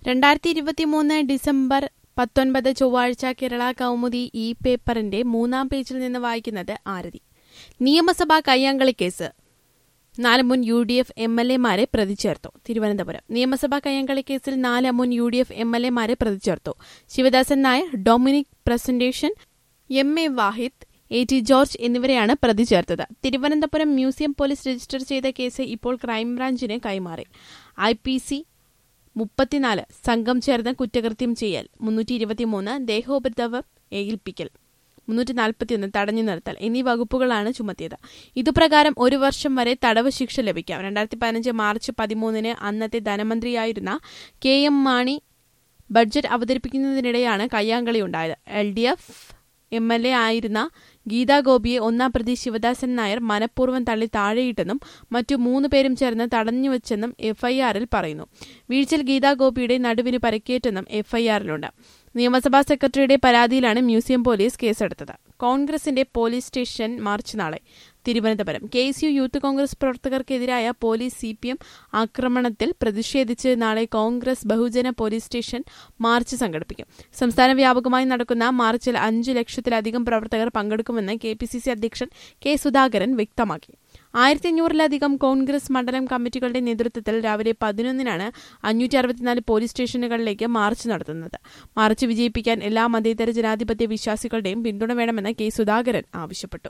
രണ്ടായിരത്തി ഇരുപത്തിമൂന്ന് ഡിസംബർ പത്തൊൻപത് ചൊവ്വാഴ്ച കേരള കൗമുദി ഈ പേപ്പറിന്റെ മൂന്നാം പേജിൽ നിന്ന് വായിക്കുന്നത് ആരതി നിയമസഭാ കയ്യാങ്കളി കേസ് നാല് മുൻ U D F M L എമാരെ പ്രതി ചേർത്തു തിരുവനന്തപുരം നിയമസഭാ കയ്യാങ്കളി കേസിൽ നാല് മുൻ U D F M L എമാരെ പ്രതി ചേർത്തു Sivadasan Nair Dominic Presentation M A Vahid A T George എന്നിവരെയാണ് പ്രതി ചേർത്തത് തിരുവനന്തപുരം മ്യൂസിയം പോലീസ് രജിസ്റ്റർ ചെയ്ത കേസ് ഇപ്പോൾ ക്രൈംബ്രാഞ്ചിന് കൈമാറി ഐ പി സി മുപ്പത്തിനാല് സംഘം ചേർന്ന് കുറ്റകൃത്യം ചെയ്യൽ മുന്നൂറ്റി ഇരുപത്തിമൂന്ന് ദേഹോപദ്രവം ഏൽപ്പിക്കൽ മുന്നൂറ്റി നാൽപ്പത്തിയൊന്ന് തടഞ്ഞു നിർത്തൽ എന്നീ വകുപ്പുകളാണ് ചുമത്തിയത് ഇതുപ്രകാരം ഒരു വർഷം വരെ തടവ് ശിക്ഷ ലഭിക്കാം രണ്ടായിരത്തി പതിനഞ്ച് മാർച്ച് പതിമൂന്നിന് അന്നത്തെ ധനമന്ത്രിയായിരുന്ന കെ എം മാണി ബഡ്ജറ്റ് അവതരിപ്പിക്കുന്നതിനിടെയാണ് കയ്യാങ്കളി ഉണ്ടായത് L D F M L A ആയിരുന്ന ഗീതാ ഗോപിയെ ഒന്നാം പ്രതി ശിവദാസൻ നായർ മനഃപൂർവ്വം തള്ളി താഴെയിട്ടെന്നും മറ്റു മൂന്ന് പേരും ചേർന്ന് തടഞ്ഞുവെച്ചെന്നും എഫ്ഐആറിൽ പറയുന്നു വീഴ്ചയിൽ ഗീതാ ഗോപിയുടെ നടുവിന് പരിക്കേറ്റെന്നും എഫ്ഐആറിലുണ്ട് നിയമസഭാ സെക്രട്ടറിയുടെ പരാതിയിലാണ് മ്യൂസിയം പോലീസ് കേസെടുത്തത് കോൺഗ്രസിന്റെ പോലീസ് സ്റ്റേഷൻ മാർച്ച് നാളെ Thiruvananthapuram K S U youth Congress പ്രവർത്തകർക്കെതിരായ പോലീസ് സി പി എം ആക്രമണത്തിൽ പ്രതിഷേധിച്ച് നാളെ കോൺഗ്രസ് ബഹുജന പോലീസ് സ്റ്റേഷൻ മാർച്ച് സംഘടിപ്പിക്കും സംസ്ഥാന വ്യാപകമായി നടക്കുന്ന മാർച്ചിൽ അഞ്ചു ലക്ഷത്തിലധികം പ്രവർത്തകർ പങ്കെടുക്കുമെന്ന് കെ പി സി സി അധ്യക്ഷൻ കെ സുധാകരൻ വ്യക്തമാക്കി ആയിരത്തി അഞ്ഞൂറിലധികം കോൺഗ്രസ് മണ്ഡലം കമ്മിറ്റികളുടെ നേതൃത്വത്തിൽ രാവിലെ പതിനൊന്നിനാണ് അഞ്ഞൂറ്റി അറുപത്തിനാല് പോലീസ് സ്റ്റേഷനുകളിലേക്ക് മാർച്ച് നടത്തുന്നത് മാർച്ച് വിജയിപ്പിക്കാൻ എല്ലാ മതേതര ജനാധിപത്യ വിശ്വാസികളുടെയും പിന്തുണ വേണമെന്ന് കെ സുധാകരൻ ആവശ്യപ്പെട്ടു